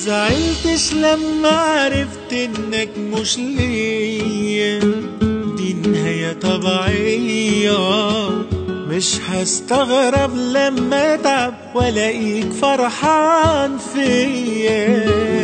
زعلتش لما عرفت انك مش ليا دي نهاية طبيعية مش هستغرب لما اتعب والاقيك فرحان فيا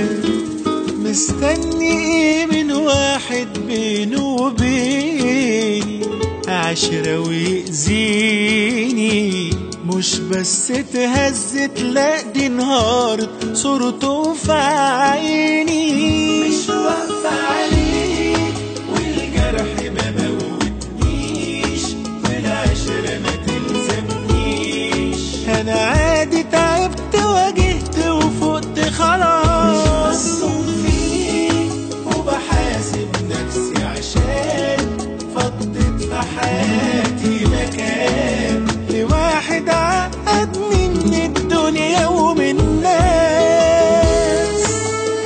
مستني ايه من واحد بينه وبيني عشرة ويأذيني مش بس اتهزت لا دي انهارت صورته في عيني مش واقفة عليك والجرح ما موتنيش والعشرة ما تلزمنيش انا عادي تعبت واجهت وفقت خلاص مصدوم فيك وبحاسب نفسي عشان فضت في حياتي مكان لواحد عقدني من الدنيا ومن الناس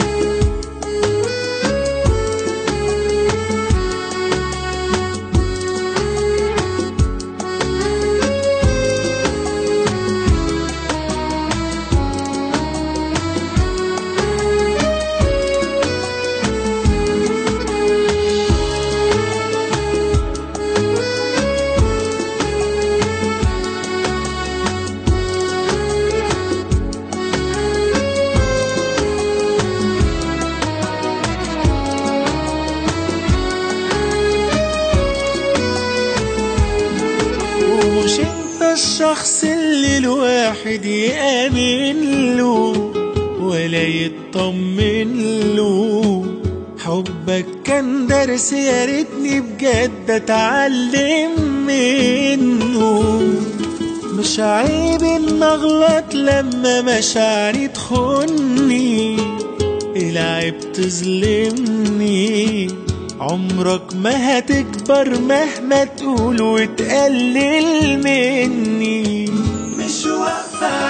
ومش انت الشخص اللي الواحد يآمن له ولا يطمن له حبك كان درس يا ريتني بجد اتعلم منه مش عيب ان اغلط لما مشاعري تخني العيب تظلمني عمرك ما هتكبر مهما تقول وتقلل مني مش واقفة